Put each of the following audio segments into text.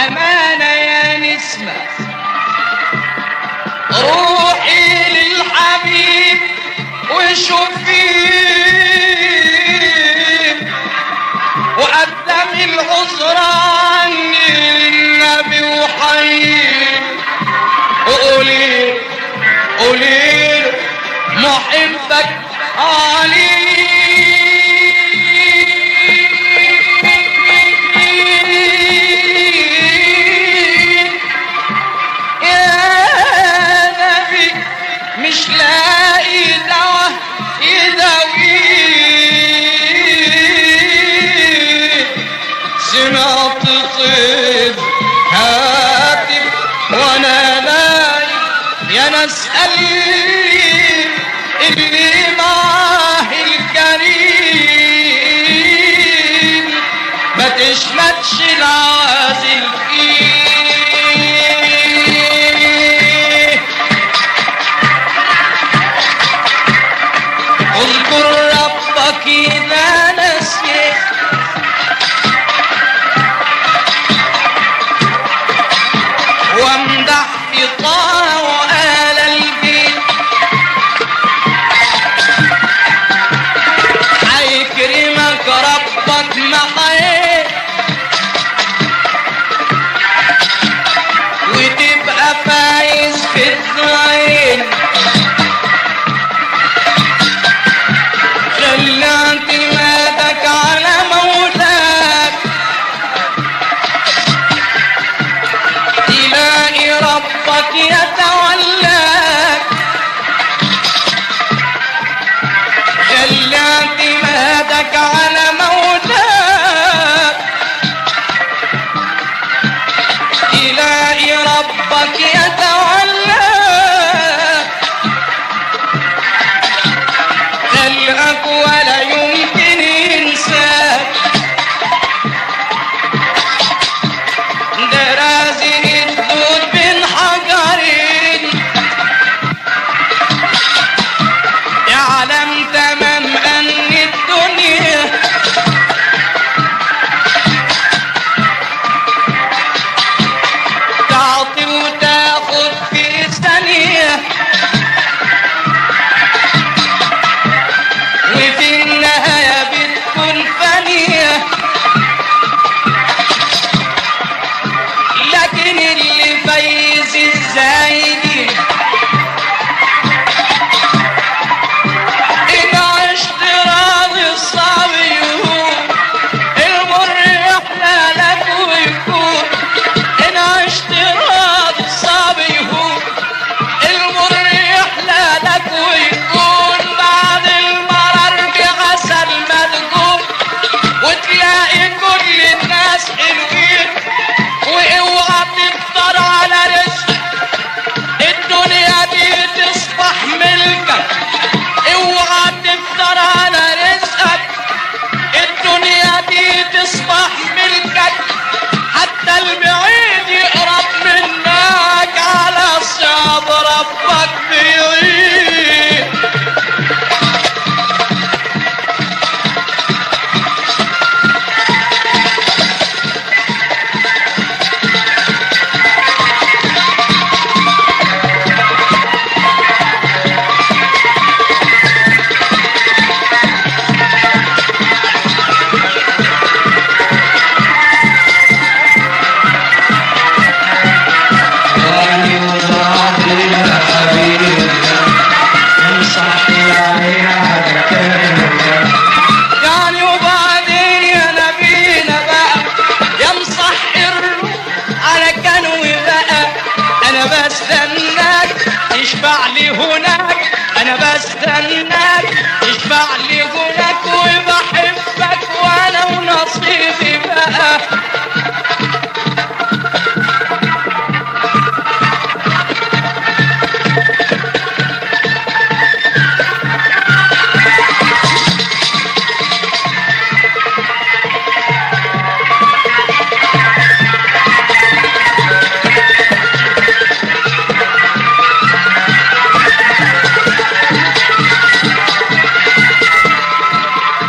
أمانة يا نسمة روحي للحبيب وشوفيه وقدم العذران للنبي وحييه وقولي قولي له محبك علي يا نبي مش لاقي دواء يداويه سمعت طيب هاتف وانا نايم يا ناس قلبي اللي معاه الكريم ما تشمتش العازل فيه اذكر ربك اذا نسيت وامدح في طه وآل البيت هيكرمك ربك محيط وتبقى فايز في الدين خلي اعتمادك على مولاك تلاقي ربك يتولاك خلي اعتمادك على مولاك تلاقي ربك يتولاك خلقك ولا يمكن ينساك ده رازق الدود بين حجرين يعلم تمام ان الدنيا تعطي وتاخد في ثانيه وفي النهاية بتكون فانية لكن اللي فايز الزايدين إن عشت راضي الصعب يهون المر يحلى لك ويكون إن عشت راضي الصعب يهون المر يحلى لك ويكون بعد المرر بعسل مدقوق وتلاقي كل الناس حلوين واوعى تفطر على رزق الدنيا دي تصبح ملكك اوعى تفطر على رزقك الدنيا دي تصبح ملكك حتى البعيد يقرب منك على صعب ربك بعيد يعني وبعدين يا نبينا بقى يا مسحر على كنوي بقى انا بستناك تشفع لي هناك انا بستناك تشفع لي هناك وبحبك وانا ونصيبي بقى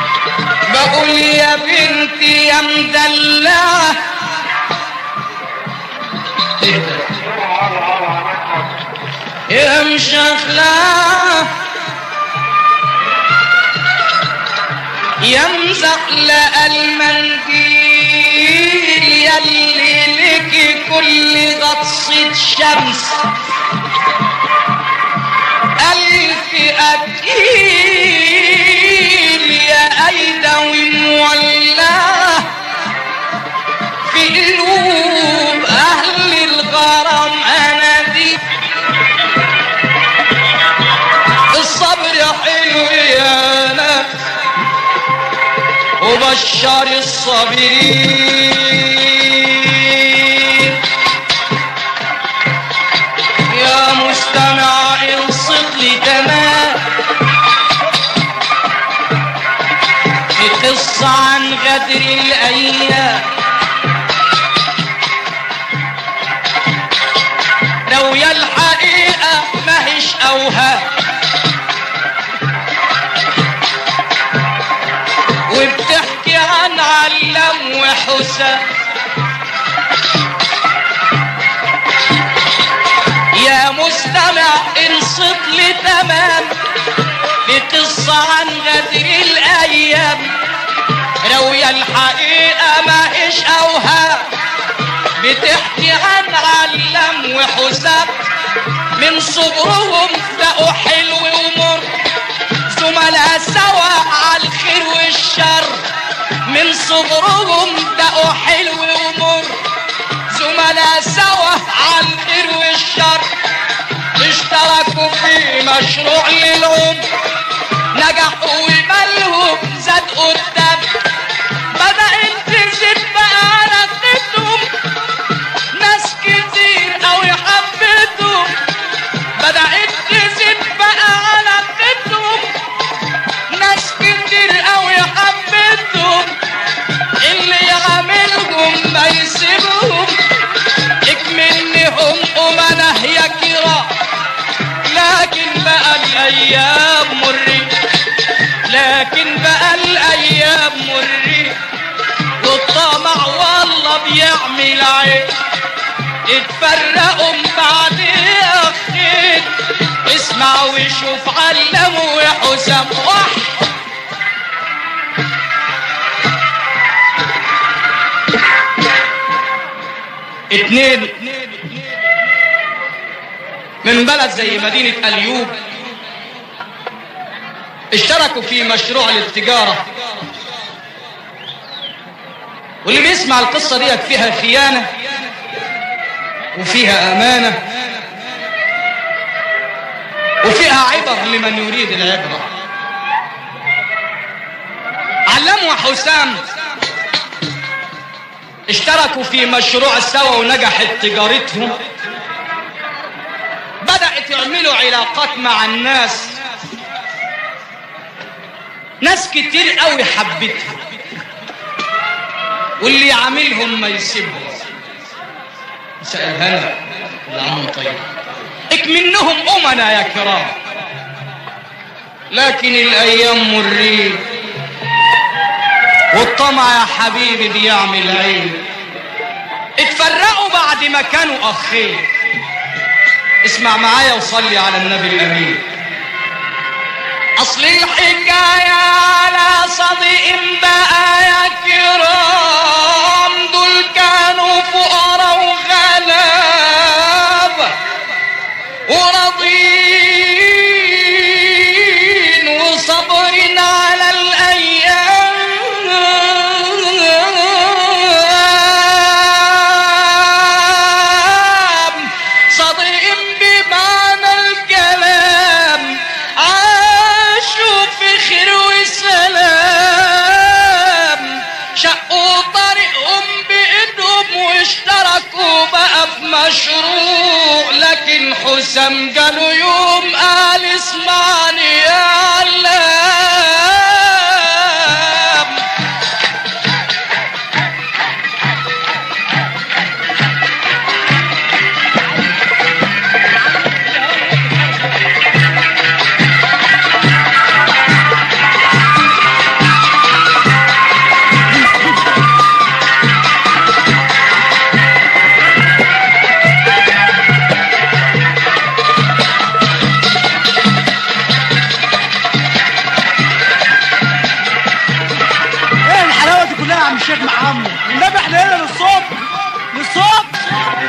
بقول يا بنتي يا مدلعة اهدى يا مشخلة يا مزحلق المنديل يلي لك كل غطسة شمس ألف أكيل يا أيدوي مولاه في قلوب أهل الغرام أنا دي الصبر حلو يا نفس وبشر الصابرين يا مستمع انصت لي تمام في قصة عن غدر الأيام لو يا الحقيقة ماهيش أوهام وبتحكي عن علم وحسام يا مستمع انصت لي تمام في قصة عن غدر الأيام روية الحقيقة ما إيش أوهام بتحكي عن علم وحسام من صغرهم لقوا حلو ومر زملاء سوا على الخير والشر من صغرهم لقوا حلو ومر زملاء سوا على الخير والشر اشتركوا في مشروع للعمر نجحوا ومالهم زاد قدام بدأت تزيد بقى علاقتهم ناس كتير قوي حبتهم بدأت تزيد بقى علاقتهم ناس كتير قوي حبتهم اللي يعاملهم ما يسيبهم اكمنهم أمنه يا كرام لكن بقى الأيام مري لكن بقى الأيام مري والطمع والله بيعمل عين اتفرقوا بعد أخين اسمع وشوف علموا يا حسام واحد اتنين من بلد زي مدينة أليوب اشتركوا في مشروع للتجارة واللي بيسمع القصة ديت فيها خيانة وفيها أمانة وفيها عبر لمن يريد العبرة علموا حسام اشتركوا في مشروع سوا ونجحت تجارتهم بدأت يعملوا علاقات مع الناس ناس كتير قوي حبتها واللي يعاملهم ما يسيبهم مساء الهنا العم طيب اكمنهم أمنا يا كرام لكن الأيام مرين والطمع يا حبيبي بيعمل عين اتفرقوا بعد ما كانوا أخين اسمع معايا وصلي على النبي الأمين أصل الحكاية على صديق بقى يا كرام دول كانوا فقراء وغلابة وراضين وصبرين على الأيام صديق بمعنى الكلام عاشوا في خير وسلام شقوا طريقهم بإيدهم واشتركوا بقى في مشروع لكن حسام قالوا يوم قال اسمعني يا علام الشيخ محمد النبي احنا هنا للصبح للصبح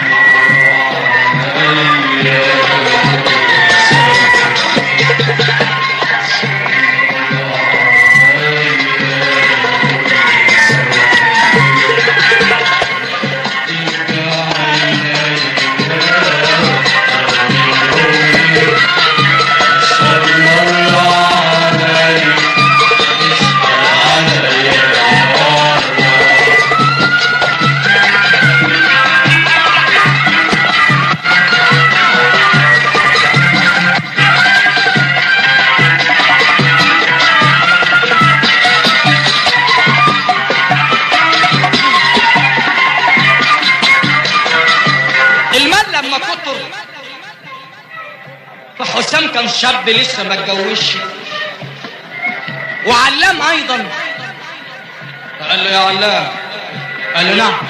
المال لما كتر فحسام كان شاب لسه ما اتجوزش وعلام ايضا قال له يا علام قال له نعم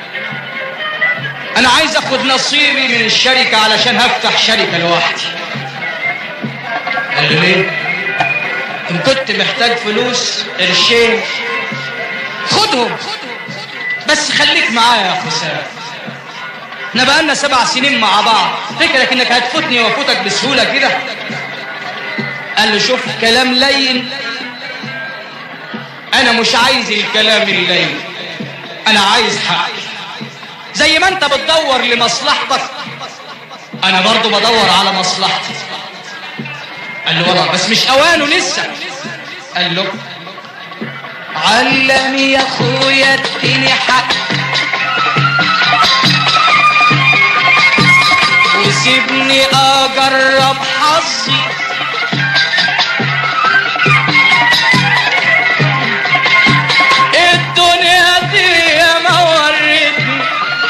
انا عايز اخد نصيبي من الشركه علشان هفتح شركه لوحدي قال له ليه ان كنت محتاج فلوس قرشين خدهم بس خليك معايا يا حسام احنا بقالنا سبع سنين مع بعض فكرك انك هتفوتني وافوتك بسهوله كده قال له شوف كلام لين انا مش عايز الكلام اللين انا عايز حق زي ما انت بتدور لمصلحتك انا برضو بدور على مصلحتي قال له والله بس مش اوانه لسه قال له علمي يا اخويا اديني حق وسيبني اجرب حظي الدنيا دي ما ورتني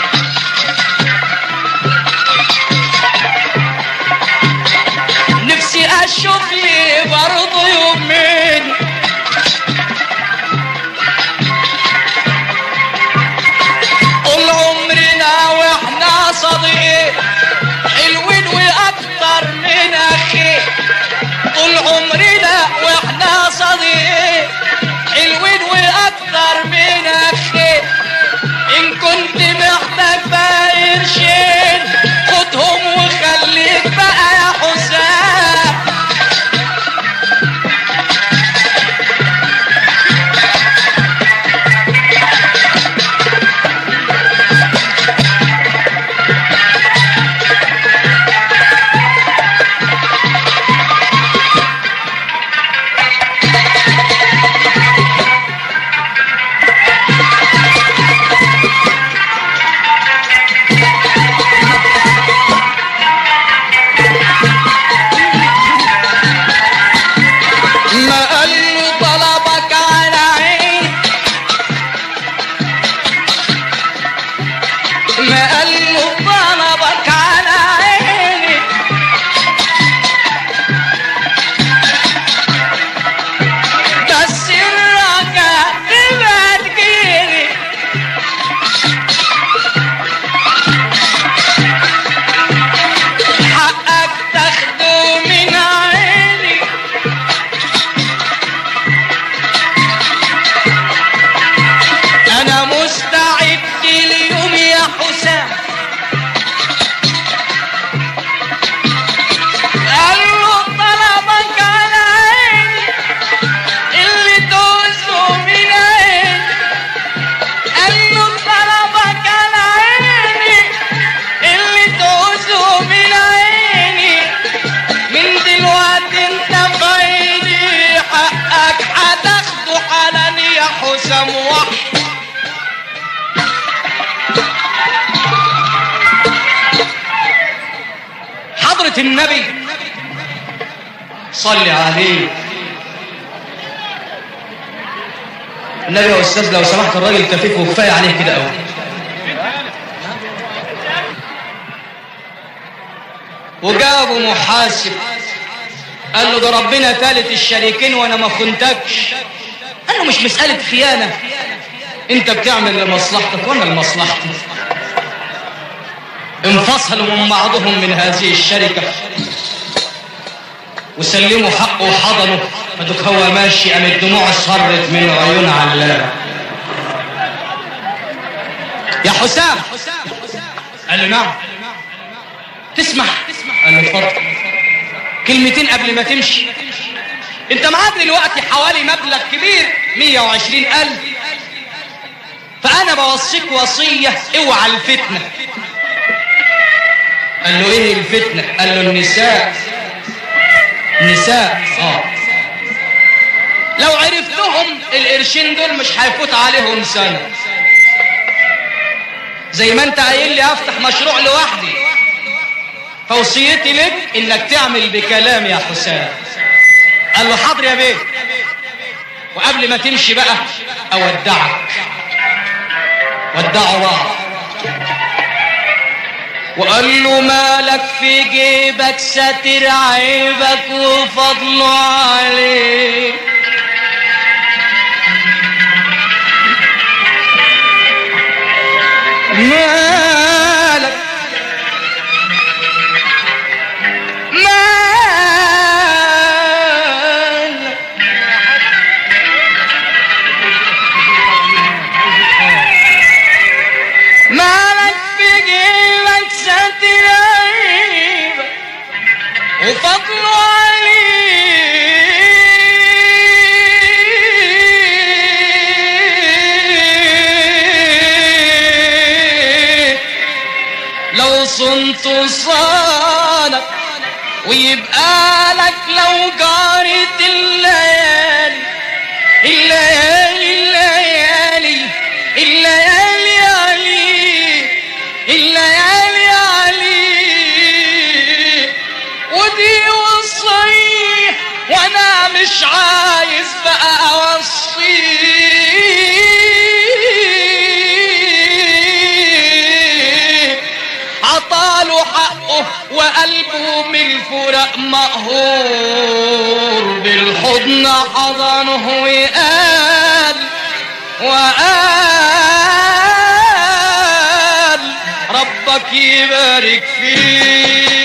نفسي اشوف لي برضه يومين طول عمرنا واحنا صديقين حلوين واكتر من اخي طول عمرنا واحنا صديقين حلوين واكتر من اخي ان كنت محتاج بقى قرشين خدهم وخليك بقى يا حسام ما قال له طلبك على عيني ما قال له طلبك على عيني بس الرجاء تبقى تجيني حقك تاخده من عيني انا مستعد اليوم يا حسام قال له طلبك على عيني اللي توزه من عيني قال له طلبك على عيني اللي توزه من عيني من دلوقتي انت في عيني حقك هتاخده حالا يا حسام وحدك حضرة النبي صلي عليه النبي يا استاذ لو سمحت الراجل كفيف وكفايه عليه كده قوي وجابوا محاسب قال له ده ربنا ثالث الشريكين وانا ما خنتكش قال له مش مسألة خيانة انت بتعمل لمصلحتك وانا لمصلحتي انفصلوا من بعضهم من هذه الشركة وسلموا حقه وحضنه فدك هو ماشي قام الدموع صرت من عيون علام حسام قال له نعم تسمح قال له اتفضل كلمتين قبل ما تمشي انت معاك دلوقتي حوالي مبلغ كبير 120 ألف فأنا بوصيك وصية اوعى الفتنة قال له ايه الفتنة قال له النساء النساء اه لو عرفتهم القرشين دول مش هيفوت عليهم سنة زي ما انت قايل لي افتح مشروع لوحدي فوصيتي لك انك تعمل بكلام يا حسام قال له حاضر يا بيه وقبل ما تمشي بقى اودعك ودعوا بعض وقال له مالك في جيبك ساتر عيبك وفضله عليك مالك مالك مالك في جيبك ساتر عيبك وفضله عليك لو صنت صانك ويبقى لك لو جارت الليالي الليالي الليالي الليالي علي الليالي علي ودي وصية وانا مش عايز بقى اوصيه عطاله حقه وقلبه من الفراق مقهور بالحضن حضنه وقال وقال ربك يبارك فيك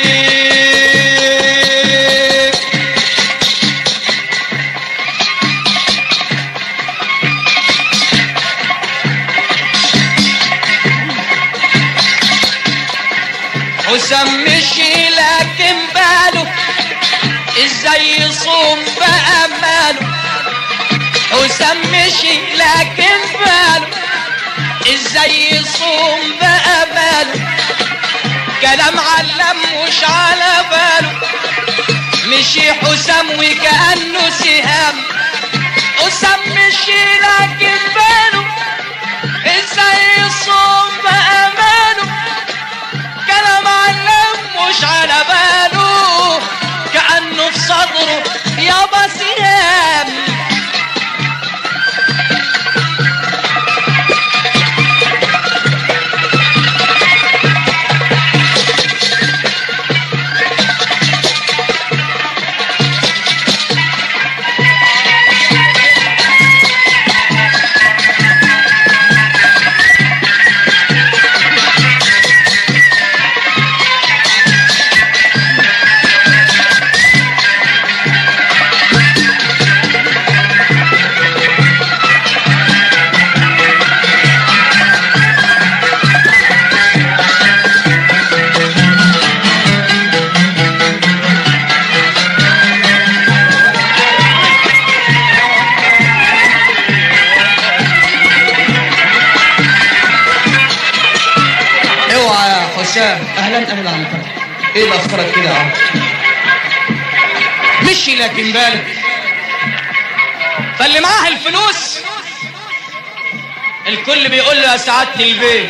حسام مشي لكن باله ازاي يصوم بقى ماله حسام مشي لكن باله ازاي يصوم بقى ماله كلام علم مش على باله مشي حسام وكأنه سهام حسام مشي لكن باله ازاي يصوم بقى ماله كلام علم مش على باله كأنه في صدره يابا سهام اوعى يا حسام اهلا اهلا عنك ايه اللي اخرك كده يا عم مشي لكن بالك فاللي معاه الفلوس الكل بيقول له يا سعاده البيت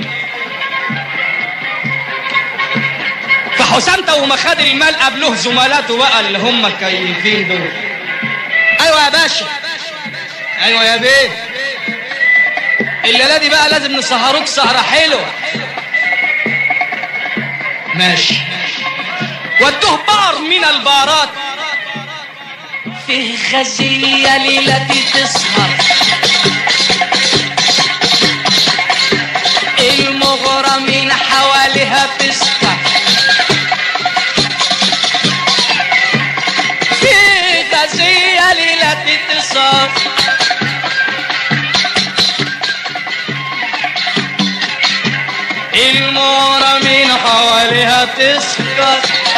فحسام تو ما خد المال قبله زملاته بقى اللي هم الكيفين دول ايوه يا باشا ايوه يا بيه الليله دي بقى لازم نسهروك سهره حلوه ماشي ودوه بار من البارات فيه غزية ليلتي تسهر المغرمين حواليها تسهر فيه غزية ليلتي تسهر المورة من حواليها تسكر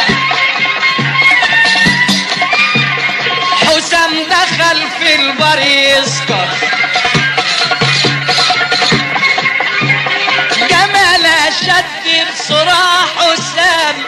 حسام دخل في البر يسكر جمال شد بسرعة حسام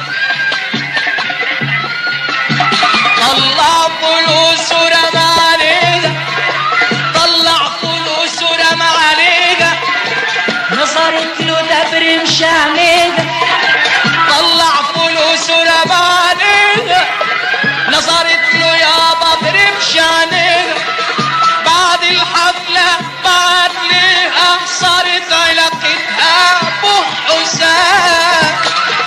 طلع فلوس ورمى عليها طلع فلوس ورمى عليها نظرت له دبر مشانيها طلع فلوس ورمى عليها نظرت له يابا برمشانيها بعد الحفلة بعد ليها صارت علاقتها بو حسام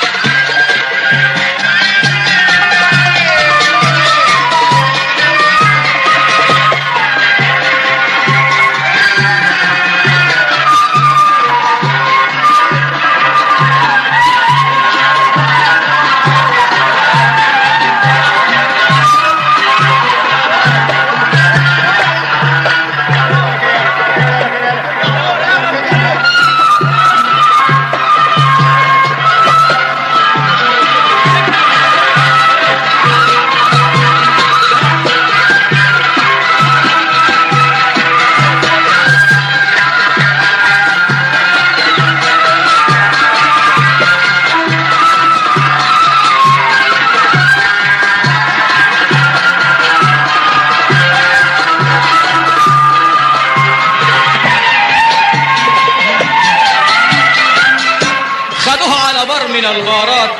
خدوها على بر من الغارات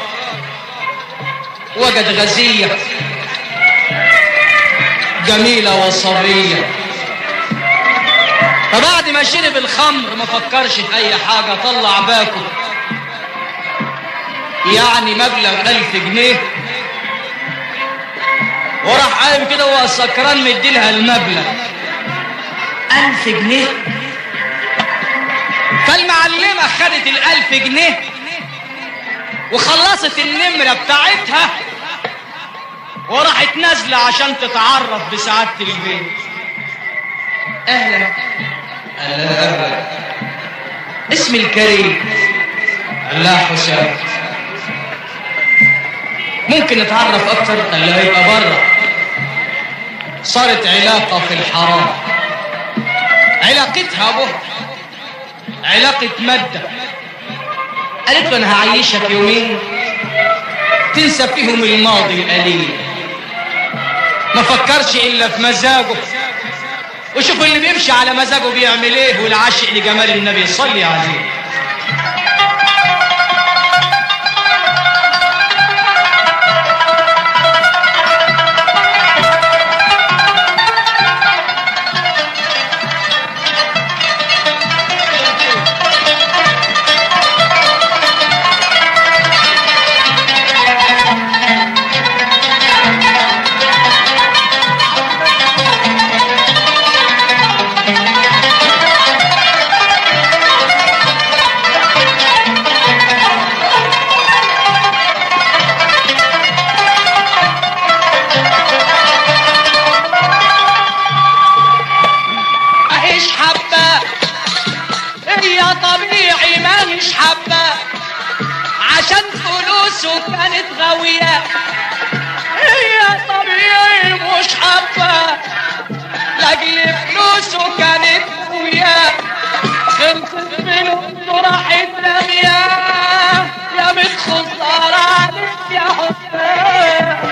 وجد غزية جميلة وصبية فبعد ما شرب الخمر ما فكرش في أي حاجة طلع باكو يعني مبلغ ألف جنيه وراح قايم كده وهو سكران مديلها المبلغ ألف جنيه فالمعلمة خدت الألف جنيه وخلصت النمرة بتاعتها وراحت نازلة عشان تتعرف بسعادة البيت أهلا أهلا اسمي الكريم قال لها حسام ممكن نتعرف أكتر قال لها يبقى بره صارت علاقة في الحرام علاقتها به علاقة مادة قالت له أنا هعيشك يومين تنسى فيهم الماضي الأليم ما فكرش إلا في مزاجه وشوف اللي بيمشي على مزاجه بيعمل ايه والعاشق لجمال النبي صلي عليه اعيش حبة هي طبيعي ماهيش حبة عشان فلوسه كانت غاوية هي طبيعي مش حبة لاجل فلوسه كانت غاوية خلصت فلوسه راحت رمية يا متخسرة عليك يا حسام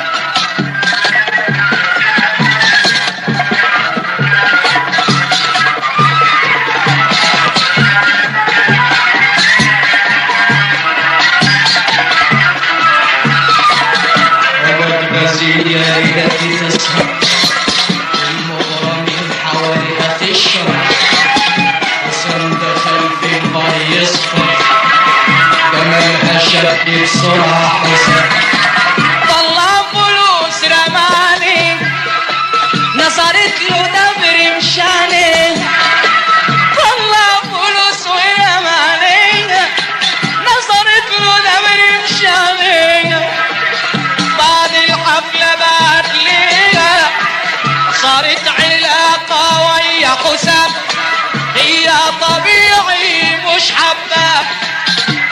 وقد غزية التي تسهر المغرمين حواليها تشرب حسن دخل في البار يصفر جمالها شد بسرعة حسن طلع فلوس رماني نظرت له دبر مشاني طلع فلوس ورماني نظرت له دبر مشاني بعد الحفلة بعد ليلة صارت علاقة ويا حسام هي طبيعي مش حبة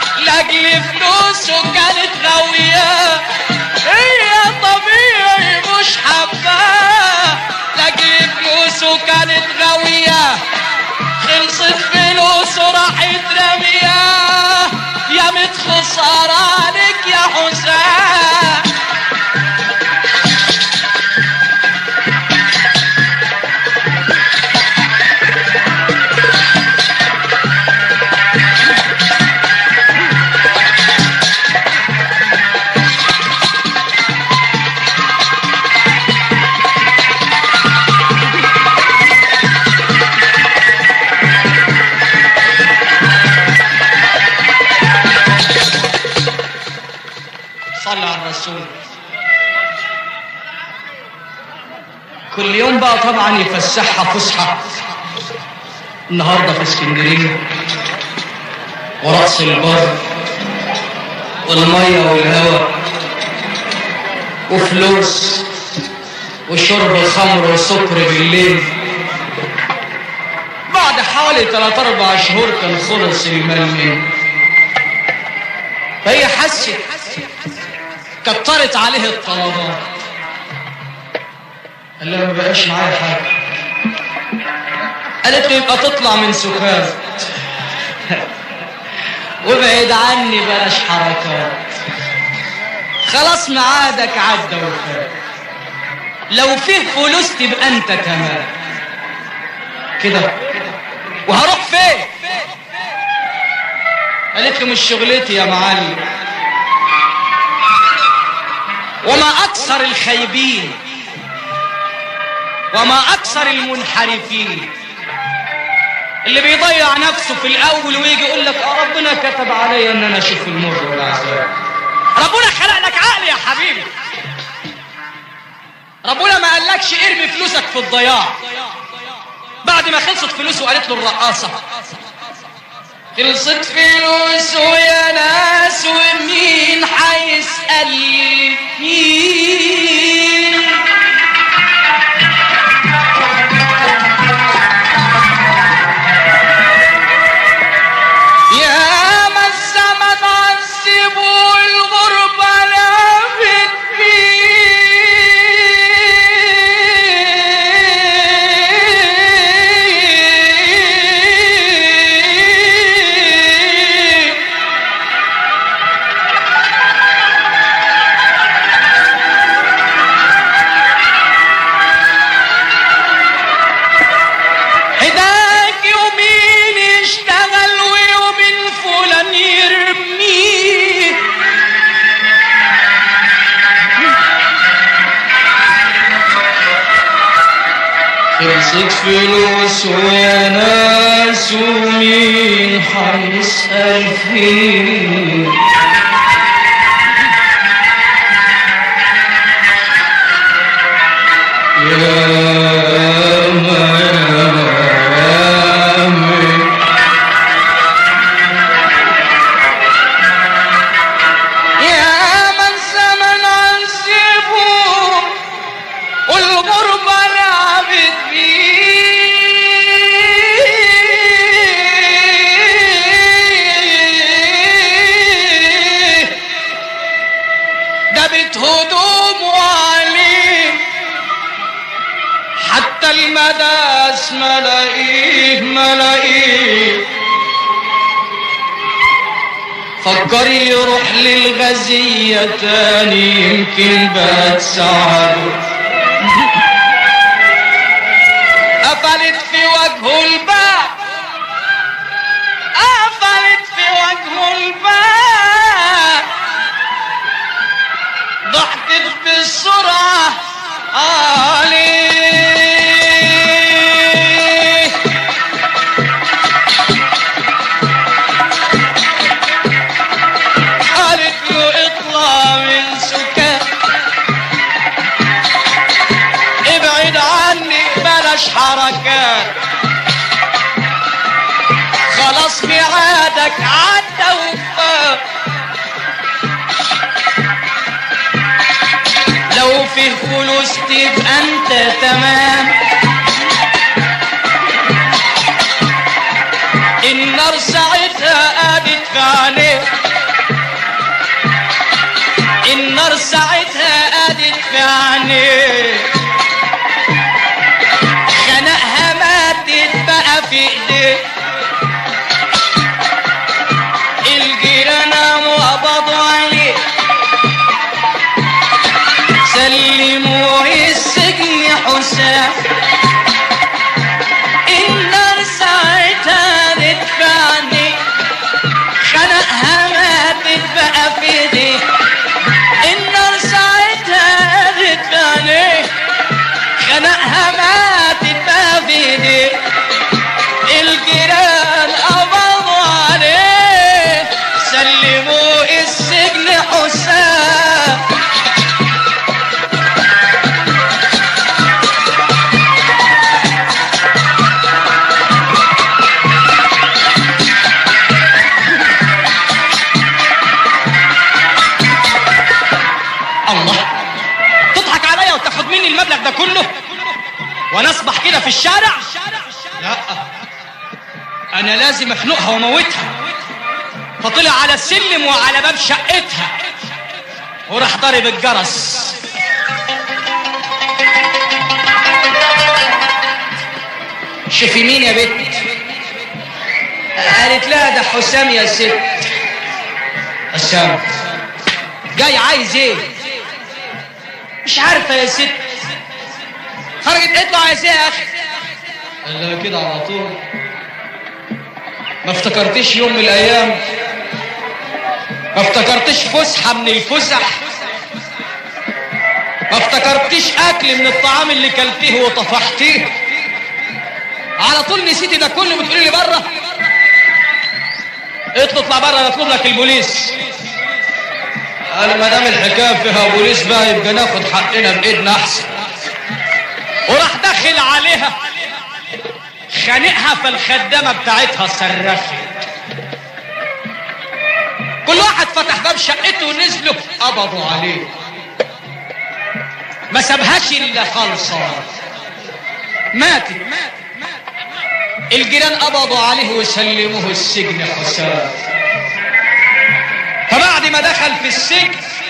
خلصت فلوسه راحت رمياه يا مت خسارة عليك يا حسام صلى على الرسول كل يوم بقى طبعا يفسحها فسحة النهارده في اسكندرية ورأس البر والمية والهواء وفلوس وشرب خمر وسكر بالليل بعد حوالي 3 4 شهور كان خلص المال منه فهي حست كترت عليه الطلبات قال لها ما بقاش معايا حاجه قالت له يبقى تطلع من سكات وابعد عني بلاش حركات خلاص ميعادك عدى وفات لو فيه فلوس تبقى انت كمان كده وهروح فين قالت له مش شغلتي يا معلم وما أكثر الخيبين وما أكثر المنحرفين اللي بيضيع نفسه في الأول ويجي يقول لك آه ربنا كتب عليا إن أنا أشوف المر والعذاب ربنا خلق لك عقل يا حبيبي ربنا ما قالكش ارمي فلوسك في الضياع بعد ما خلصت فلوسه وقالت له الرقاصة خلصت فلوس ويا ناس ومين حيسأل مين يا ما الزمن عذب والغربة لابت بيه هداك يومين يشتغل ويومين فلان يرميه خلصت فلوس ويا ناس ومين حيسأل فيه يا ما يا ما يا من زمن عذبه والغربة لعبت بيه دبت هدومه عليه حتى المداس ملاقيه ملاقيه فكر يروح للغزية تاني يمكن بقت سعده قفلت في وجهه الباب قفلت في وجهه الباب ضحكت بالسرعة عليه قالت له اطلع من سكان ابعد عني بلاش حركات خلاص ميعادك عدى وفات لو فيه فلوس تبقى انت تمام النار ساعتها قادت في عينيه النار ساعتها قادت في عينيه خنقها ماتت بقى في ايديه حسام النار ساعتها تدفعني خنقها ماتت بقى في ايديه النار ساعتها تدفعني خنقها ماتت بقى في ايديه الجيران قبضوا عليه سلموه السجن حسام الله تضحك عليا وتاخد مني المبلغ ده كله وانا اصبح كده في الشارع لا انا لازم اخنقها واموتها فطلع على السلم وعلى باب شقتها وراح ضارب الجرس شوفي مين يا بنت قالت لها ده حسام يا ست حسام جاي عايز ايه مش عارفه يا ست خرجت قالت له عايز ايه يا اخي قال لها كده على طول ما افتكرتش يوم من الايام ما افتكرتش فسحه من الفسح ما افتكرتش اكل من الطعام اللي كلتيه وطفحتيه على طول نسيتي ده كله بتقولي لي بره اطلع اطلع بره نطلب لك البوليس قال ما دام الحكايه فيها بوليس بقى يبقى ناخد حقنا بايدنا احسن وراح داخل عليها خانقها فالخدامه بتاعتها صرخت كل واحد فتح باب شقته ونزلوا قبضوا عليه ما سابهاش الا خالصه ماتت الجيران قبضوا عليه وسلموه السجن حسام فبعد ما دخل في السجن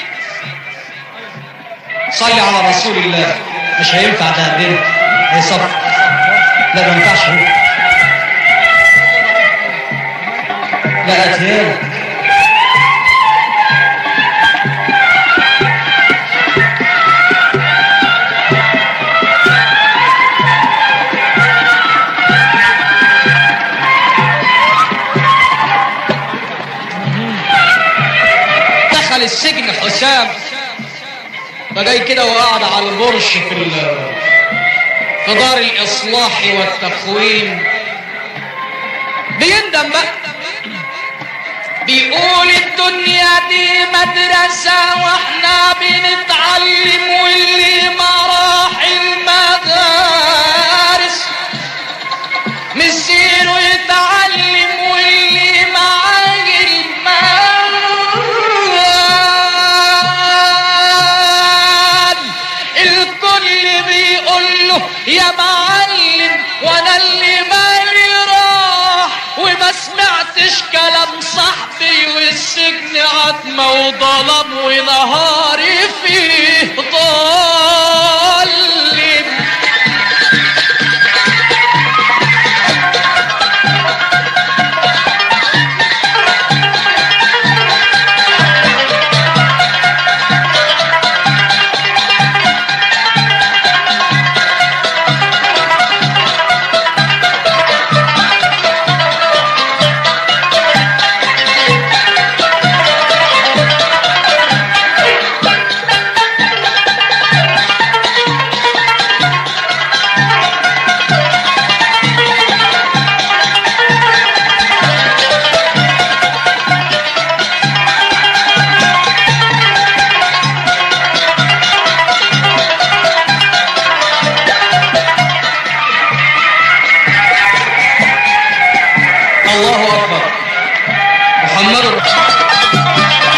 صلي على رسول الله مش هينفع تهدم هي صف لا ما ينفعش هو لا اتهيالك دخل السجن حسام فجاي كده وقعد على البرش في ال- في دار الاصلاح والتقويم بيندم بقى بيقول الدنيا دي مدرسة واحنا بنتعلم واللي ما راح المدارس مسيره يتعلم واللي معاه المال الكل بيقول له يا معلم وانا اللي مالي راح وما سمعتش كلام صاحبي والسجن عتمة وظلم ونهاري فيه ظالم الله أكبر محمد رسول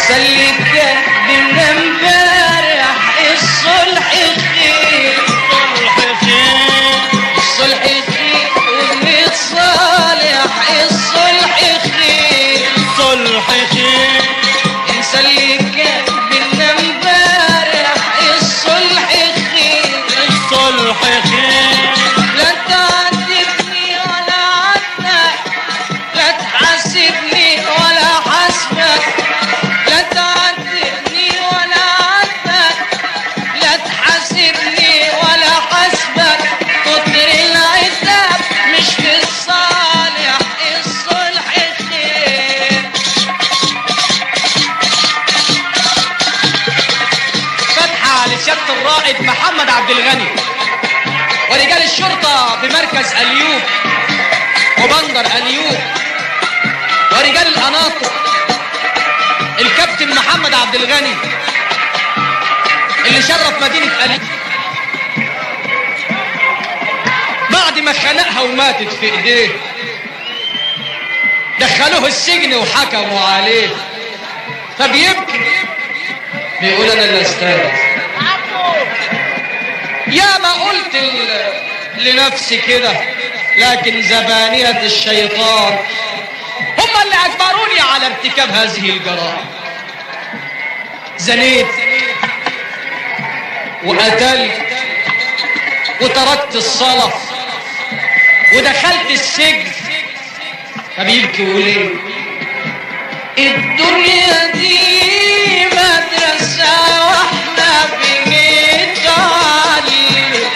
انسى اللي كان بينا امبارح الصلح خير صلح خير الصلح خير ونتصالح الصلح خير صلح خير انسى اللي كان بينا امبارح الصلح خير صلح خير لا تعاتبني ولا عنك لا تحاسبني ولا حاسبك لا تعاتبني ولا عنك لا تحاسبني ولا حاسبك كتر العتاب مش في الصالح الصلح خير فتحة لسيادة الرائد محمد عبد الغني ورجال الشرطة بمركز أليوب وبندر أليوب ورجال القناطر الكابتن محمد عبد الغني اللي شرف مدينة أليوب بعد ما خنقها وماتت في ايديه دخلوه السجن وحكموا عليه فبيبكي بيقول انا اللي استاذ يا ما قلت ال- لنفسي كده لكن زبانية الشيطان هم اللي أجبروني على ارتكاب هذه الجرائم زنيت وقتلت وتركت الصلاة ودخلت السجن فبيبكي وليه الدنيا دي مدرسة واحنا بنتعلم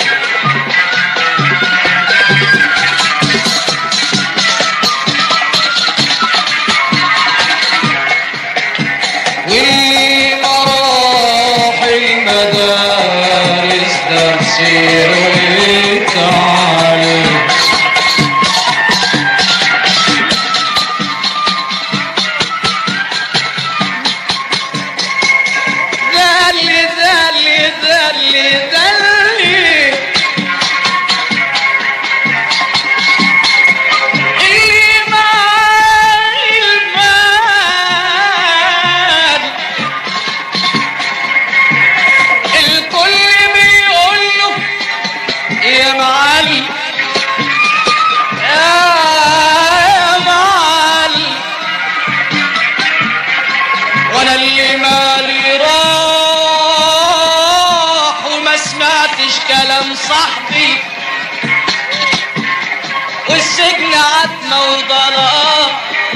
واللي ما راح المدارس ده مسيره يتعلم دلي دلي دلي دلي اللي معاه المال الكل بيقول له يا معلم يا معلم وانا اللي مالي راح وما سمعتش كلام صاحبي والسجن عتمة وظلام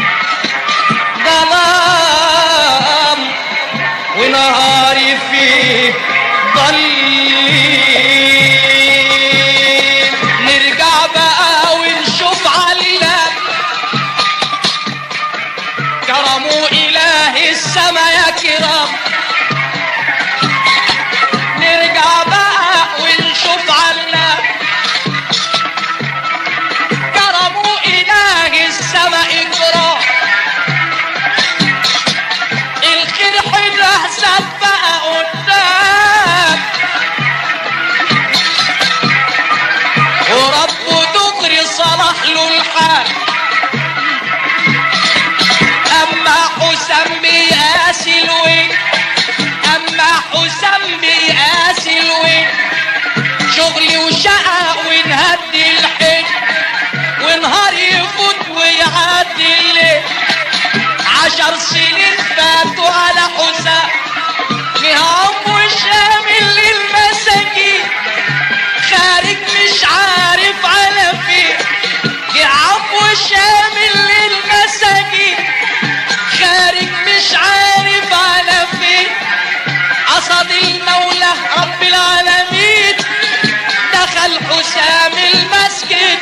ظلام ونهاري فيه ضليل نرجع بقى ونشوف علام كرموا إله السما يا كرام نرجع بقى ونشوف عنا كرموا إله السما إكرام الخير حلو حساب بقى قدام وربه دغري صلح له الحال اما حسام بيقاسي الوين اما حسام بيقاسي الوين شغلي وشقى ونهدي الحين ونهار يفوت ويعدي الليل عشر سنين فاتوا على حسام نهام وشامل للمساكين خارج مش عارف على فين يعب وشامل للمساكين خارج مش عارف على فين قصد المولى رب العالمين دخل حسام المسجد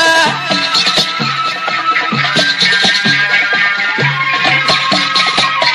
جاه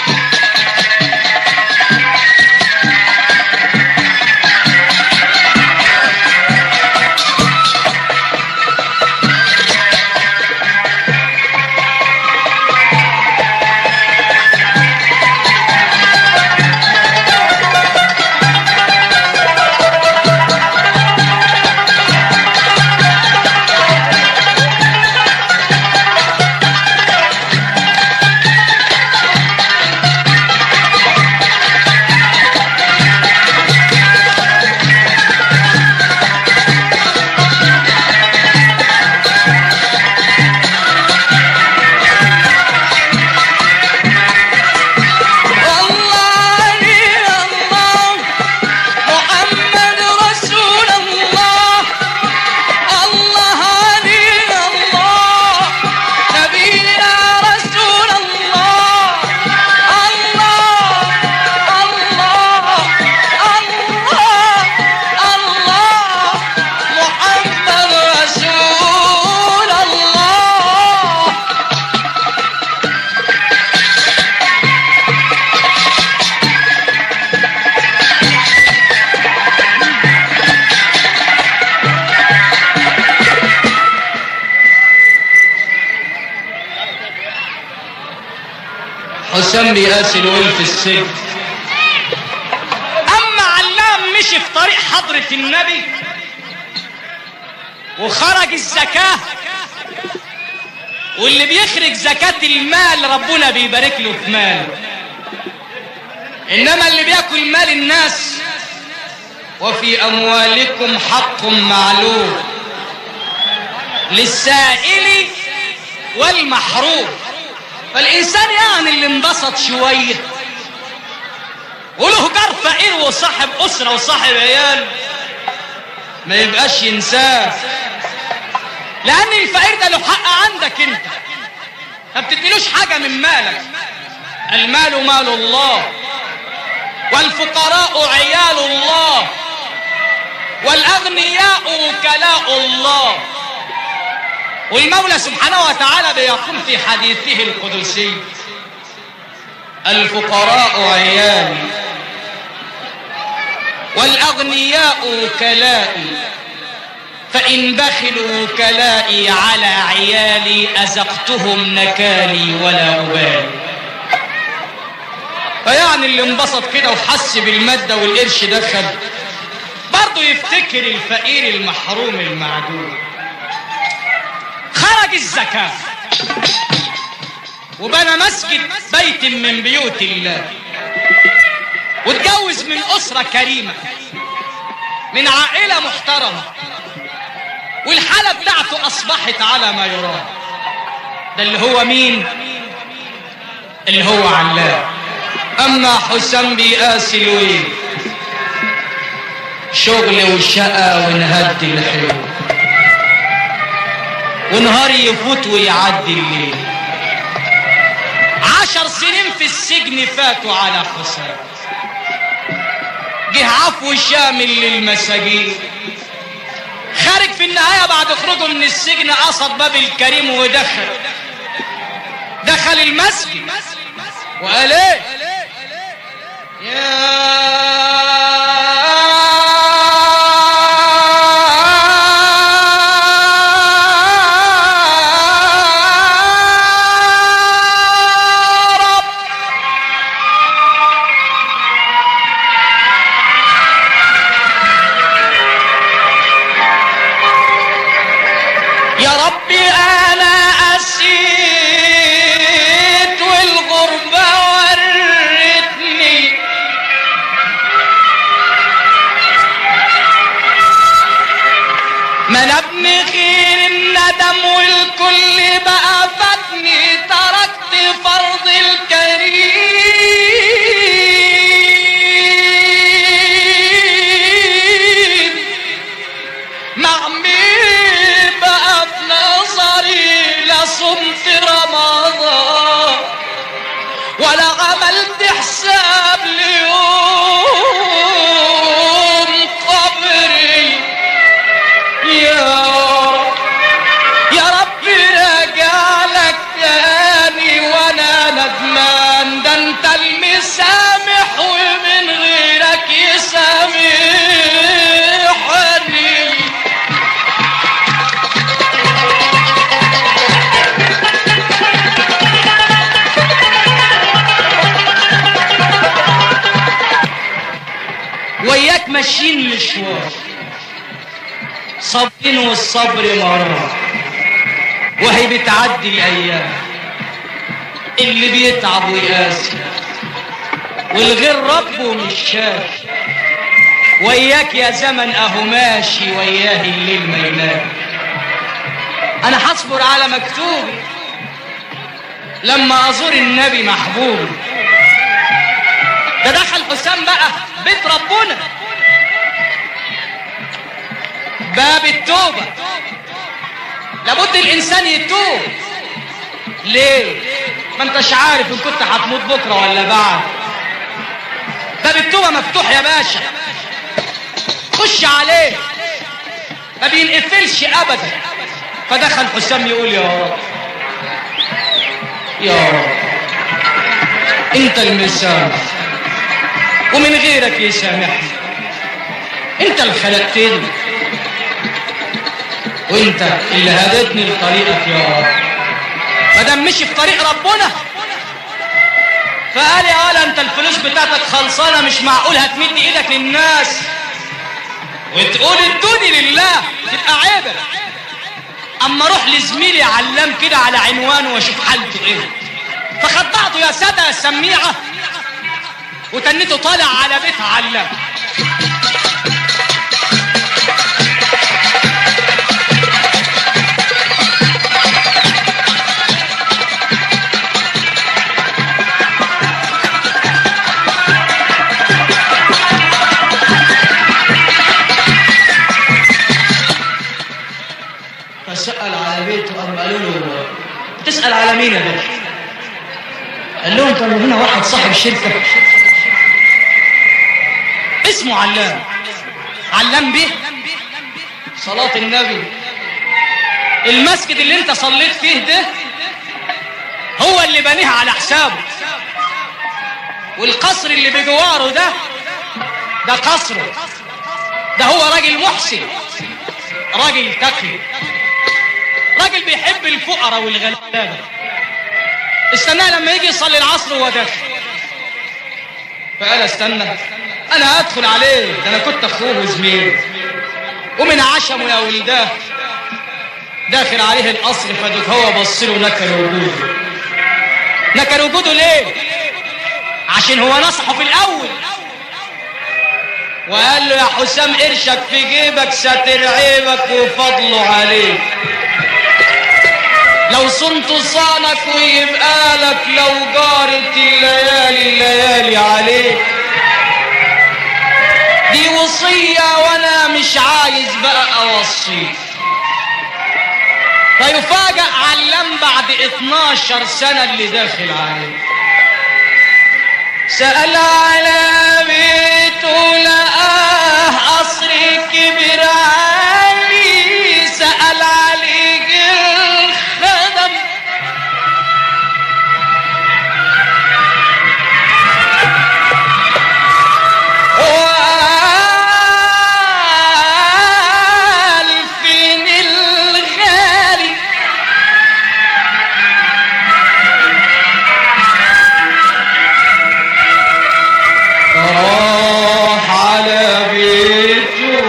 حسام بيقاسي الويل في السجن اما علام مشي في طريق حضرة النبي وخرج الزكاة واللي بيخرج زكاة المال ربنا بيبارك له في ماله انما اللي بياكل مال الناس وفي اموالكم حق معلوم للسائل والمحروم فالانسان يعني اللي انبسط شويه وله جار فقير وصاحب اسره وصاحب عيال ما يبقاش ينساه لان الفقير ده له حق عندك انت ما بتديلوش حاجه من مالك المال مال الله والفقراء عيال الله والاغنياء وكلاء الله والمولى سبحانه وتعالى بيقول في حديثه القدسي الفقراء عيالي والاغنياء وكلائي فإن بخلوا وكلائي على عيالي أزقتهم نكالي ولا أبالي فيعني اللي انبسط كده وحس بالمادة والقرش دخل برضه يفتكر الفقير المحروم المعدوم خرج الزكاة وبنى مسجد بيت من بيوت الله واتجوز من أسرة كريمة من عائلة محترمة والحالة بتاعته أصبحت على ما يرام ده اللي هو مين اللي هو علام أما حسام بيقاسي الويل شغل وشقى ونهد الحلو ونهار يفوت ويعدي الليل عشر سنين في السجن فاتوا على حسام جه عفو شامل للمساجين خارج في النهاية بعد خروجه من السجن قصد باب الكريم ودخل دخل المسجد وقال ايه يا رب يا ربي انا اسيت والغربة ورتني ما انا ابن خير الندم والكل بقى فاتني تركت فرض الكريم مع مين بقى في نظري لا صمت رمضان ولا عملت حساب ليوم قبري يا رب يا رب راجع لك تاني وانا ندمان ده انت المسامح ومن غيرك يسامحني وياك ماشيين مشوار صابرين والصبر مرار وهي بتعدي الايام اللي بيتعب ويقاسي والغير ربه مش شاف وياك يا زمن اهو ماشي وياه الليل ما ينام انا هصبر على مكتوبي لما ازور النبي محبوبي ده دخل حسام بقى بيت ربنا باب التوبة لابد الإنسان يتوب ليه؟ ما انتش عارف إن كنت هتموت بكرة ولا بعد باب التوبة مفتوح يا باشا خش عليه ما بينقفلش أبدا فدخل حسام يقول يا رب يا رب انت المسامح ومن غيرك يسامحني انت اللي خلقتني وانت اللي هدتني لطريقك يا رب ما دام مشي في طريق ربنا فقال يا ولا انت الفلوس بتاعتك خلصانه مش معقول هتمد ايدك للناس وتقول ادوني لله تبقى عيبه اما اروح لزميلي علام كده على عنوانه واشوف حالته ايه فخضعته يا ساده يا سميعه وتنيته طالع على بيت علام فسأل على بيته قام قالوا له تسأل على مين يا باشا؟ قال لهم كان هنا واحد صاحب شركة اسمه علام علام به صلاة النبي المسجد اللي انت صليت فيه ده هو اللي بنيها على حسابه والقصر اللي بجواره ده ده قصره ده هو راجل محسن راجل تقي راجل بيحب الفقراء والغلابه استناه لما يجي يصلي العصر وهو داخل فقال استنى انا هدخل عليه ده انا كنت اخوه وزميله ومن عشمه يا ولداه داخل عليه القصر فدك هو بص له نكر وجوده نكر وجوده ليه عشان هو نصحه في الاول وقال له يا حسام قرشك في جيبك ساتر عيبك وفضله عليك لو صنت صانك ويبقى لك لو جارت الليالي الليالي عليك دي وصية وانا مش عايز بقى اوصيك فيفاجأ علام بعد 12 سنة اللي داخل عليه سأل على بيته لقاه قصر كبير عالي سأل عليك الخدم وقال فين الغالي راح على بيته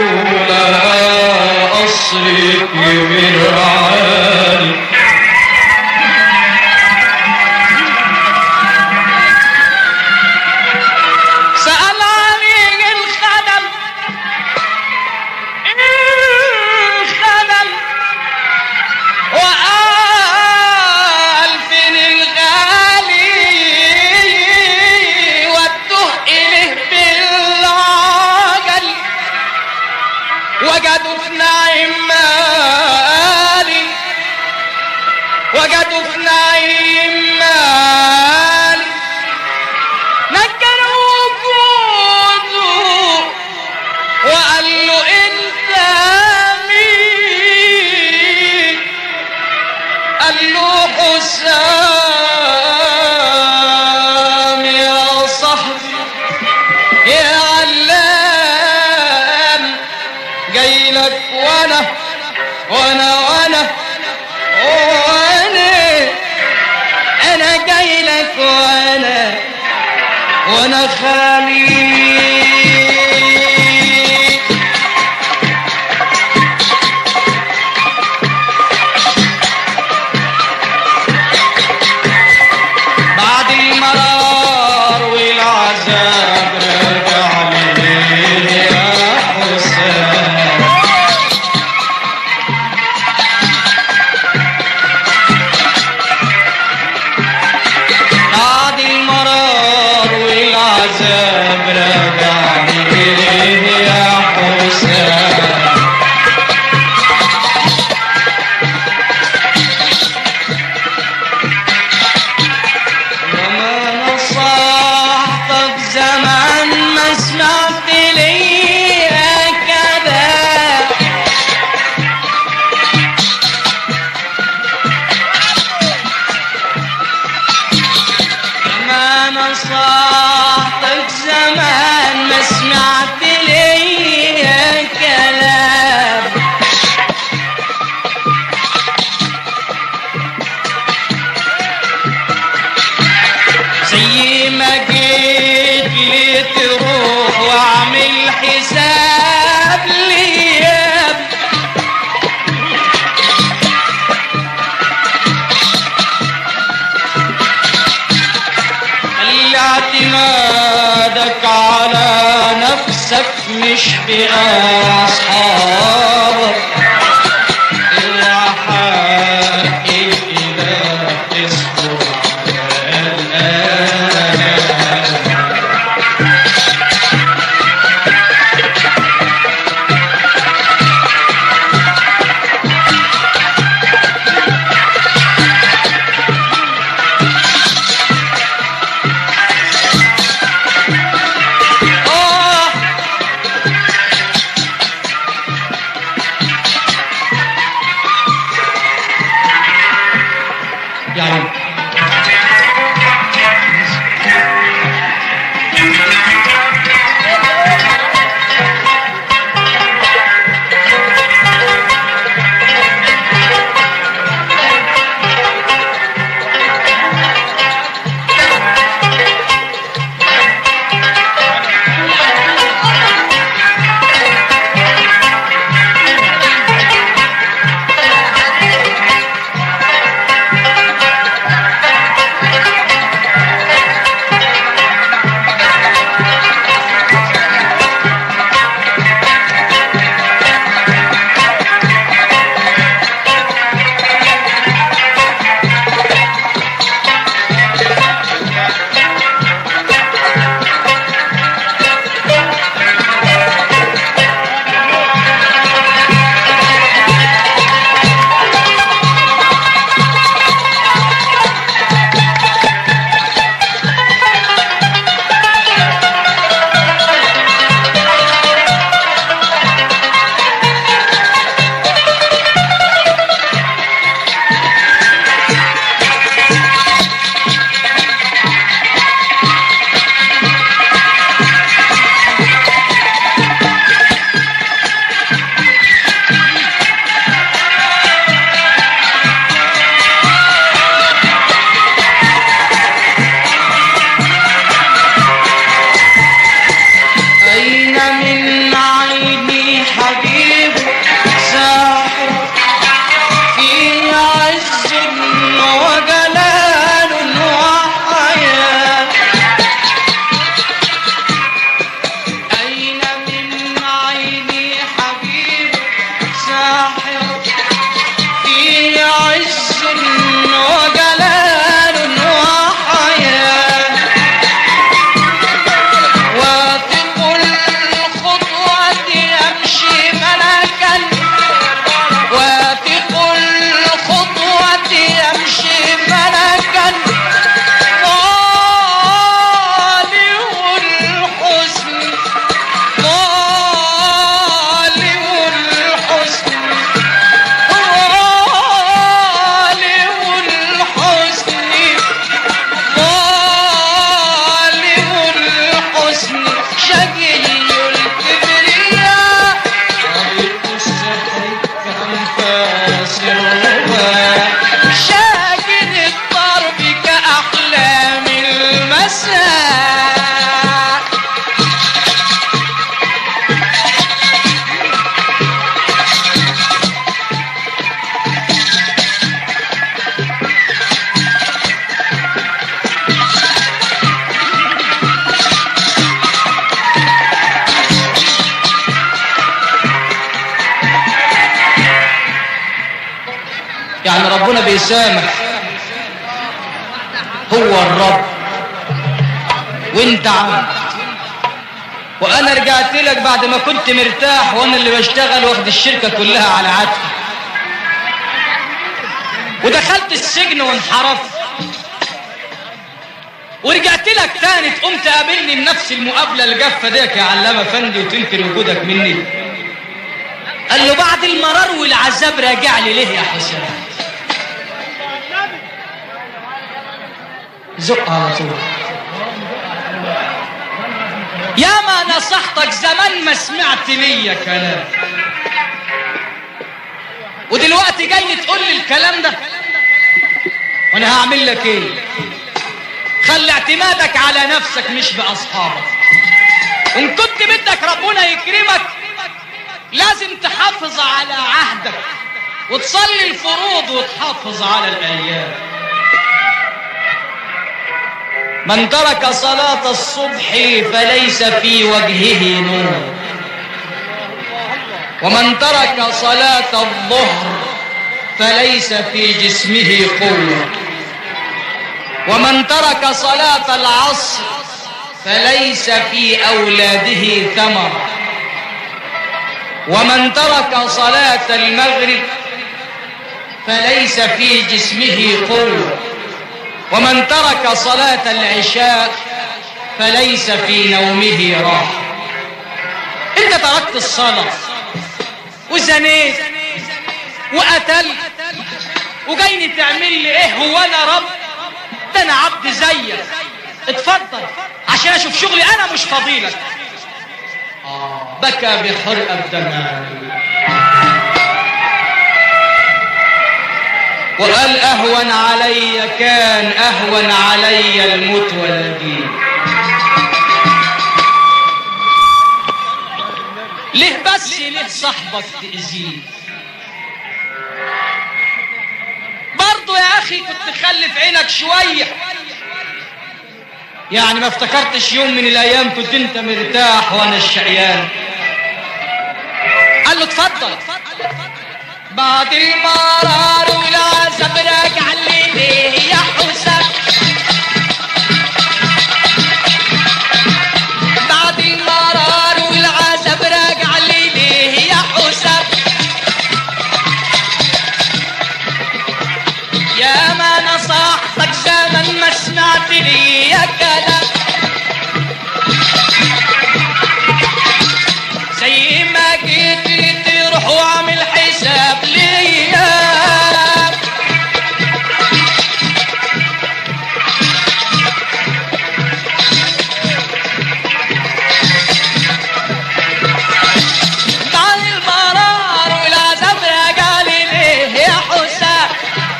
لقى قصر كبير عالي سأل عليه الخدم الخدم وقال فين الغالي ودوه إليه بالعجل وجدوا في نعيم مالي وجدوا في نعيم مالي نكروا وجوده وقال له انت مين قال له حسام يا صاحبي يا علام جاي لك وانا وانا وانا وانا انا جاي لك وانا وانا خالي بعد المرار والعذاب رجع لي يا حسام بعد المرار والعذاب رجع لي يا حسام وما نصحتك زمان ما سمعت ليا كذا ما نصحتك زمان ما سمعت ليا كلام زي خلي اعتمادك على نفسك مش بأصحابك الرحاء الإله اصبر على الآن آه يعني أين من عيني حبيب ساحر في عز وجلال وحياة أين من عيني حبيب ساحر في عز وجلال وحياة واثق الخطوة يمشي ملكا واثق الخطوة يمشي ملكا طالع الحسن طالع الحسن طالع الحسن ظالم الحسن شقي الكبرياء طريق السحر كأنفاس الرباع شاقد الضرب كأحلام المساء يعني ربنا بيسامح هو الرب وانت عبد وانا رجعت لك بعد ما كنت مرتاح وانا اللي بشتغل واخد الشركه كلها على عاتقي ودخلت السجن وانحرفت ورجعت لك تاني تقوم تقابلني بنفس المقابله الجافه ديك يا علامه فندي وتنكر وجودك مني قال له بعد المرار والعذاب راجع لي ليه يا حسين زق على طول يا ما نصحتك زمان ما سمعت ليا كلام ودلوقتي جاي تقول لي الكلام ده وانا هعمل لك ايه خلي اعتمادك على نفسك مش باصحابك ان كنت بدك ربنا يكرمك لازم تحافظ على عهدك وتصلي الفروض وتحافظ على الايام من ترك صلاة الصبح فليس في وجهه نور ومن ترك صلاة الظهر فليس في جسمه قوة ومن ترك صلاة العصر فليس في أولاده ثمر ومن ترك صلاة المغرب فليس في جسمه قوة ومن ترك صلاة العشاء فليس في نومه راحة انت تركت الصلاة وزنيت وقتلت وجايني تعمل لي ايه هو انا رب ده انا عبد زيك اتفضل عشان اشوف شغلي انا مش فضيلك آه بكى بحرقة دماغ وقال اهون علي كان اهون علي الموت والدين ليه بس ليه صاحبك تأذيه برضو يا اخي كنت تخلف عينك شوية يعني ما افتكرتش يوم من الايام كنت انت مرتاح وانا الشقيان قال له اتفضل بعد المرار والعذاب راجع لي ليه يا حسام بعد المرار والعذاب راجع لي ليه يا حسام يا ما نصحتك زمن ما سمعت لي يا كلام زي ما جيت لي تروح واعمل حساب ليا بعد المرار والعذاب راجع لي ليه يا حسام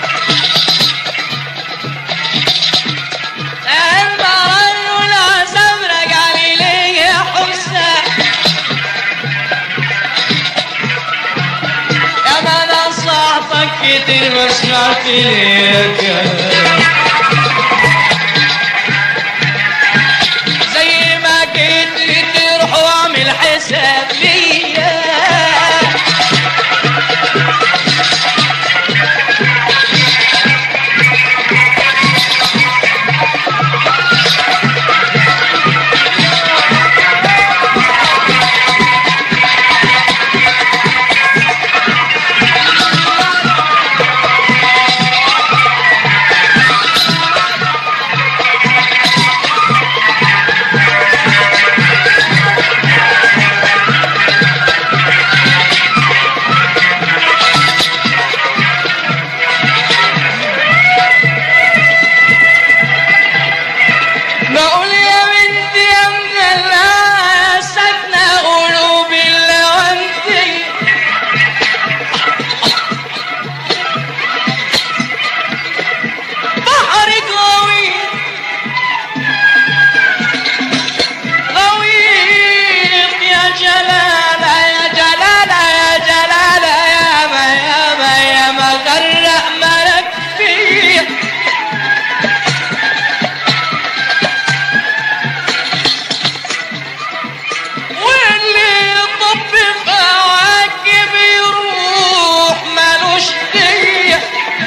المرار والعذاب راجع لي ليه يا حسام يا ما نصحتك كتير ما سمعت ليك زي ما جيت لي تروح واعمل حساب ليا بقول يا بنتي يا مدلعة يا ساكنة قلوب اللوانتي بحرك غويط غويط يا جلالة يا جلالة يا جلالة يا ما يا ما يا ما غرق ملك فيه واللي يطب في عواقب يروح ملوش ديه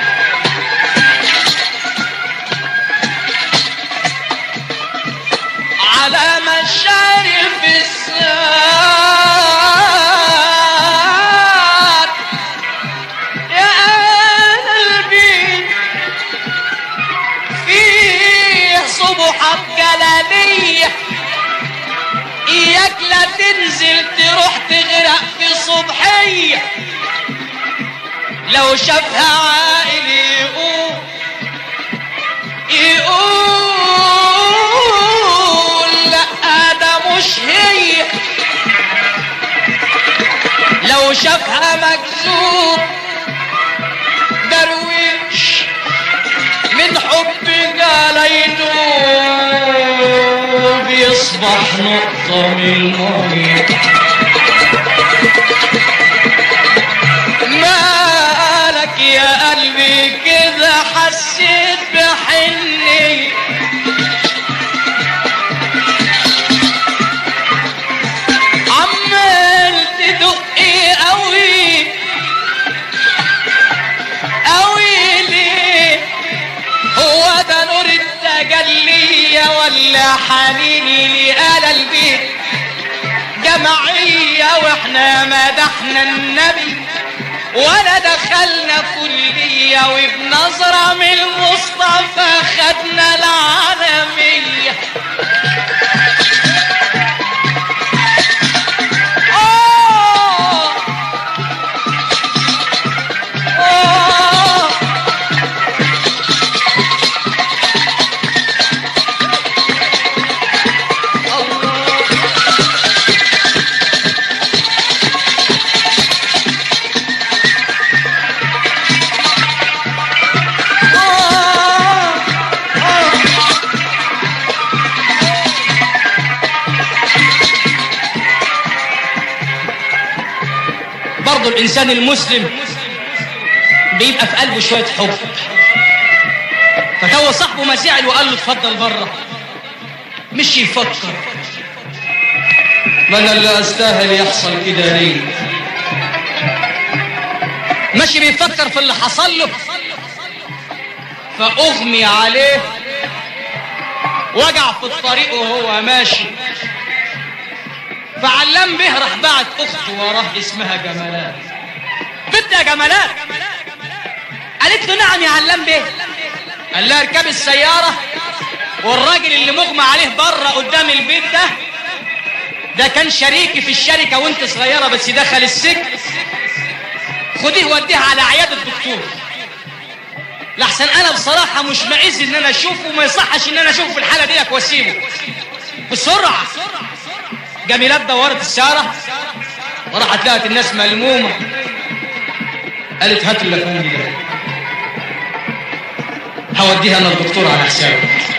على مشارف السار يا قلبي فيه صبحة جلالية اياك لا تنزل تروح تغرق في صبحية لو شافها عائل يقول يقول لا ده مش هي لو شافها مكذوب درويش من حب جليته بيصبح نقطة من المية مالك يا قلبي كده حسيت بحني كل حنيني لآل البيت جمعية واحنا مدحنا النبي ولا دخلنا كلية وبنظرة من المصطفى خدنا العالمية آه آه برضو الإنسان المسلم بيبقى في قلبه شوية حب فتو صاحبه ما زعل وقال له اتفضل بره مش يفكر ما انا اللي استاهل يحصل كده ليه ماشي بيفكر في اللي حصل له فاغمي عليه وجع في الطريق وهو ماشي فعلام به راح بعت اخته وراه اسمها جمالات بنت يا جمالات قالت له نعم يا علام بيه قال لها اركبي السيارة والراجل اللي مغمى عليه بره قدام البيت ده ده كان شريكي في الشركة وانت صغيرة بس دخل السجن خديه وديه على عيادة الدكتور لحسن انا بصراحة مش معز ان انا اشوفه وما يصحش ان انا اشوفه في الحالة ديك واسيبه بسرعة جميلات دورت السيارة وراحت لقت الناس ملمومة قالت هات اللفان ده هوديها انا الدكتور على حسابي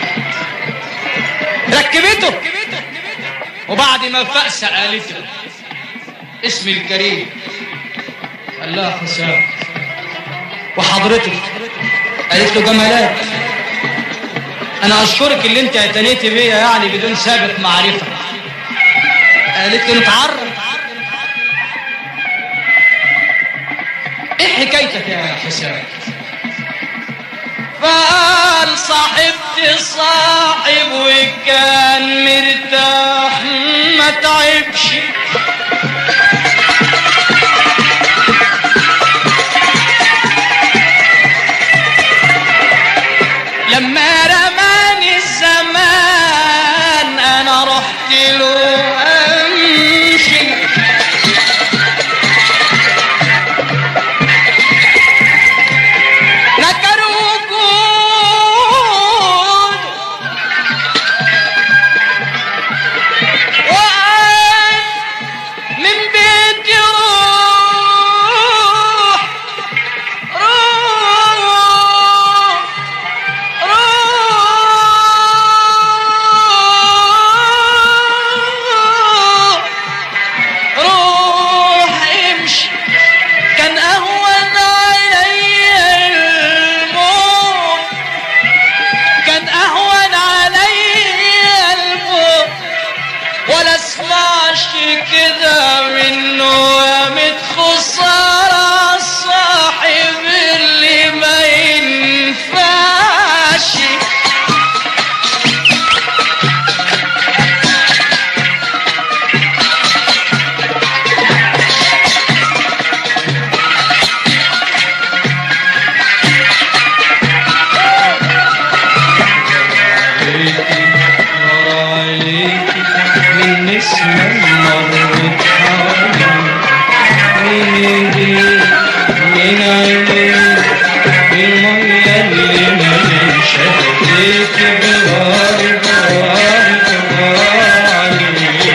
ركبته وبعد ما فاق سألته اسمي الكريم قال لها حسام وحضرتك قالت له جمالات انا اشكرك اللي انت اعتنيتي بيا يعني بدون سابق معرفه قالت له نتعرف ايه حكايتك يا حسام فقال صاحبتي صاحب وكان مرتاح ما تعبش لما رماني الزمان انا رحت له امشي نكر وجود وقال من بيتي روح روح روح روح امشي كان اهون علي الموت كان اهون علي الموت ولا اسمعش كده منه يا مت خسارة صاحب اللي ما ينفعش من نسمة مرت حوالي من ايدي من عيني المية اللي من شديت بغار بغار بغار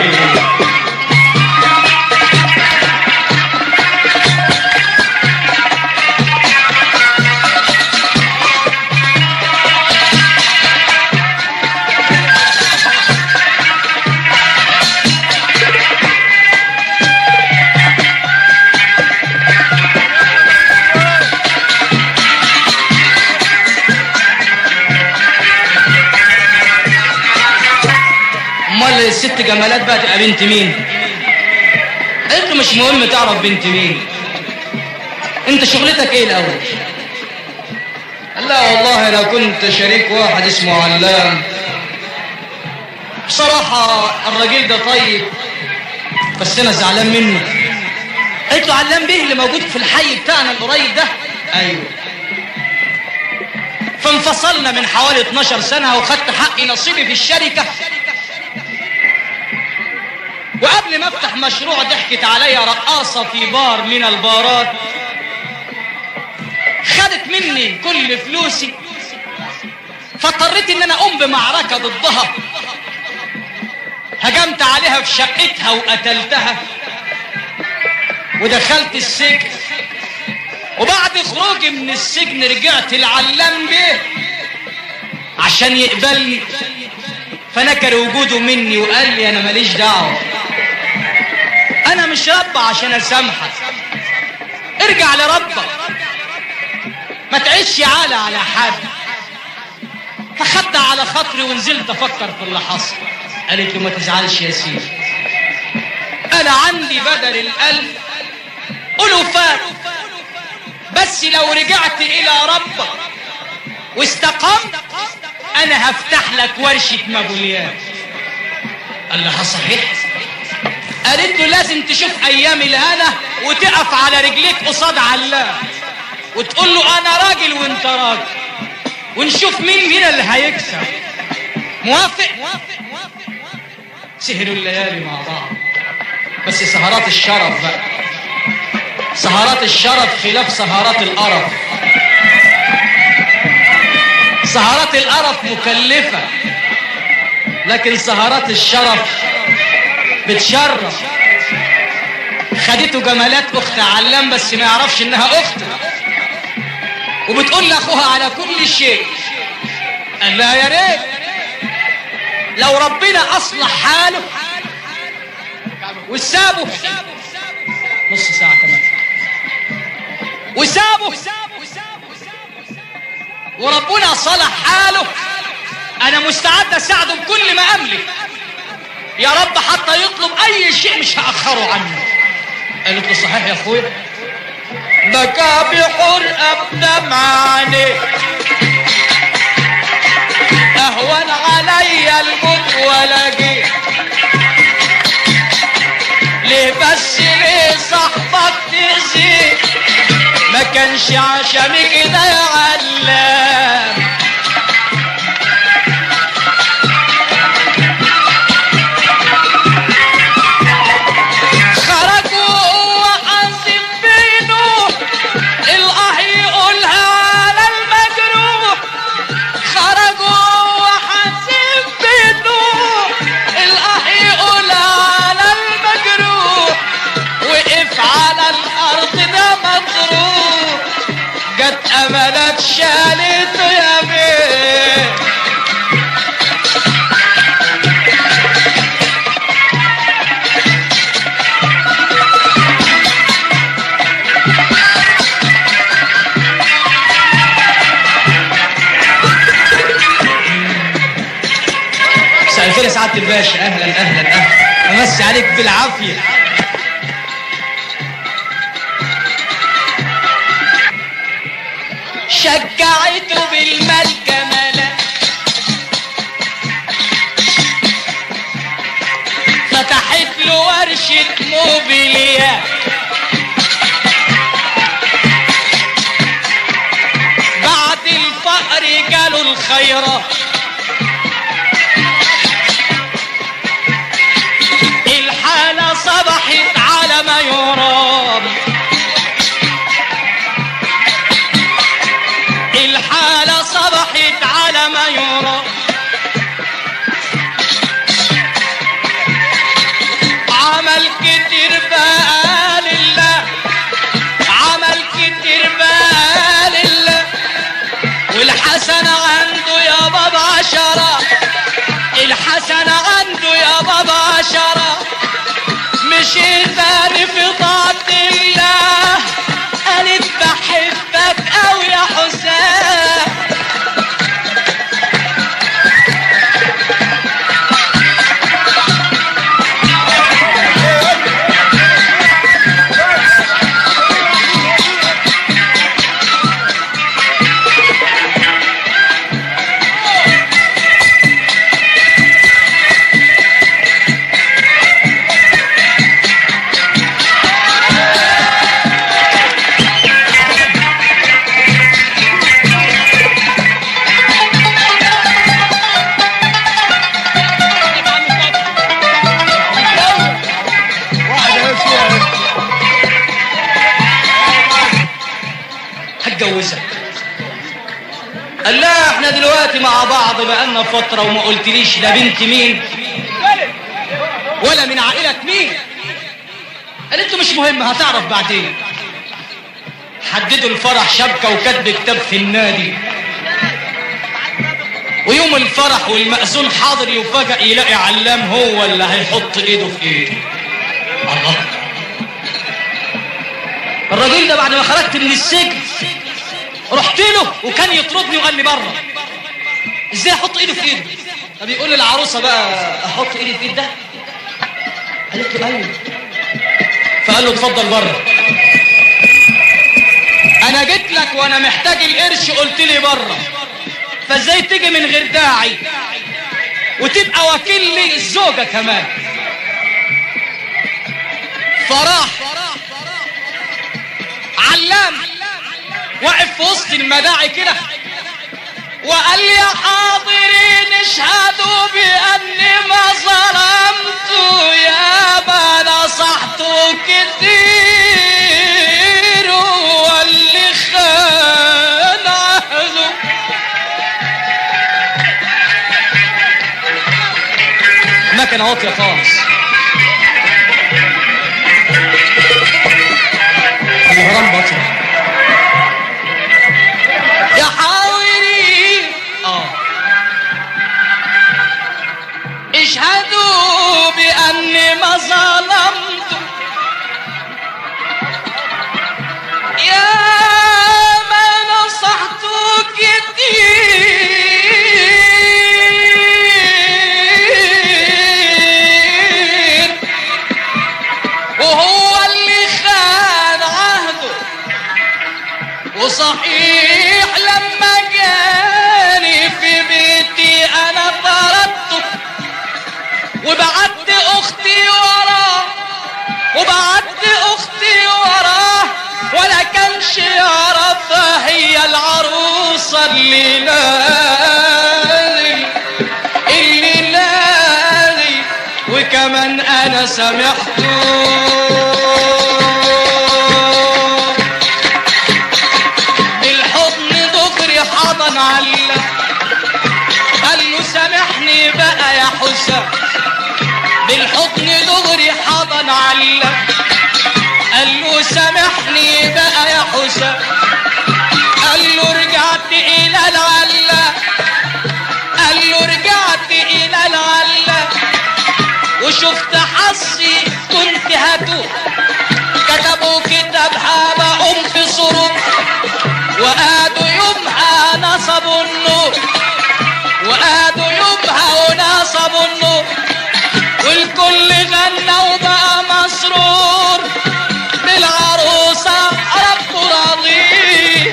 امال الست جمالات بقى تبقى بنت مين قلت له مش مهم تعرف بنت مين انت شغلتك ايه الاول قال لا والله انا كنت شريك واحد اسمه علام بصراحة الراجل ده طيب بس أنا زعلان منه قلت له علام بيه اللي موجود في الحي بتاعنا القريب ده أيوه فانفصلنا من حوالي 12 سنة وخدت حقي نصيبي في الشركة وقبل ما افتح مشروع ضحكت عليا رقاصة في بار من البارات خدت مني كل فلوسي فاضطريت ان انا اقوم بمعركة ضدها هجمت عليها في شقتها وقتلتها ودخلت السجن وبعد خروجي من السجن رجعت العلام بيه عشان يقبلني فنكر وجوده مني وقال لي انا ماليش دعوه انا مش رب عشان اسامحك ارجع لربك ما تعيش عالة على حد فخدت على خاطري ونزلت افكر في اللي حصل قالت له ما تزعلش يا سيدي انا عندي بدل الالف الوفات بس لو رجعت الى ربك واستقمت انا هفتح لك ورشة مبوليات قال لها صحيح قالت له لازم تشوف ايام الهنا وتقف على رجليك قصاد علام وتقول له انا راجل وانت راجل ونشوف مين مين اللي هيكسب موافق سهروا الليالي مع بعض بس سهرات الشرف بقى سهرات الشرف خلاف سهرات القرف سهرات القرف مكلفة لكن سهرات الشرف بتشرف خدته جمالات اخت علام بس ما يعرفش انها اخته وبتقول لاخوها على كل شيء قال لها يا ريت لو ربنا اصلح حاله وسابه نص ساعة كمان وسابه وربنا صلح حاله انا مستعد اساعده بكل ما املك يا رب حتى يطلب اي شيء مش هاخره عنه قالت له صحيح يا اخويا بكى بحرقة بدمع عينيه اهون عليا الموت ولا جيت ليه بس ليه صاحبك تأذيه ما كانش عشان كده يا علام خرجوا وهو حاسب بينه الاه يقولها على المجروح خرجوا وهو حاسب بينه الاه يقولها على المجروح وقف على الارض ده مطروح جت املك شالته يا بيه مساء الخير يا سعاده الباشا اهلا اهلا اهلا امسي عليك بالعافيه شجعته بالمال جمالا فتحت له ورشة موبيليات بعد الفقر جاله الخيرات الحالة صبحت على ما يرام الحالة صبحت على ما يرام عمل كتير بقى لله عمل كتير بقى لله والحسن عنده يا بابا عشرة الحسن عنده يا بابا عشرة مشي تاني في طاعة الله قالت بحبك أوي يا حسام قال لا احنا دلوقتي مع بعض بقالنا فترة وما قلتليش لا بنت مين ولا من عائلة مين قالت له مش مهم هتعرف بعدين حددوا الفرح شبكة وكتب كتاب في النادي ويوم الفرح والمأذون حاضر يفاجئ يلاقي علام هو اللي هيحط ايده في ايده الله الراجل ده بعد ما خرجت من السجن رحت له وكان يطردني وقال لي بره ازاي احط ايده في ايده فبيقول للعروسه بقى احط ايدي في ايد ده قالت له ايوه فقال له اتفضل بره انا جيت لك وانا محتاج القرش قلت لي بره فازاي تيجي من غير داعي وتبقى وكيل لي الزوجه كمان فراح علام واقف في وسط المداعي كده وقال يا حاضرين اشهدوا باني ما ظلمت يا ما نصحت كتير واللي خان عهده مكنه واطيه خالص الهرم بطل يا حاوري اه اشهدوا باني ما ظلمت يا ما نصحت كتير وهو اللي خان عهده وصحيح لما جاني في بيتي انا طردته وبعت اختي وراه وبعت اختي وراه ولا كانش يعرفها هي العروسه اللي لالي اللي لالي وكمان انا سامحته بالحضن دغري حضن علق قال له سامحني بقى يا حسام بالحضن دغري حضن علق قال له سامحني بقى يا حسام قال له رجعت الى العلة قال له رجعت الى العلة وشفت حظي كنت هتوه كتبوا كتابها بقوم في صروف وقادوا يومها نصبوا النور وقادوا يومها ونصبوا النور والكل غنى وبقى مسرور بالعروسة رب راضي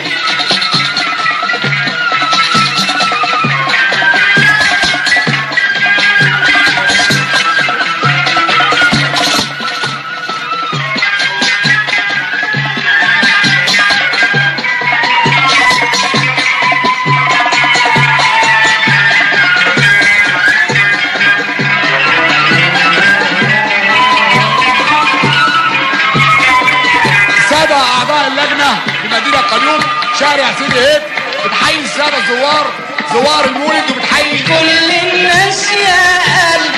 سبع اعضاء اللجنه في مدينه قليوب شارع سيدي هيك بتحيي الساده الزوار زوار المولد وبتحيي كل الناس يا قلبي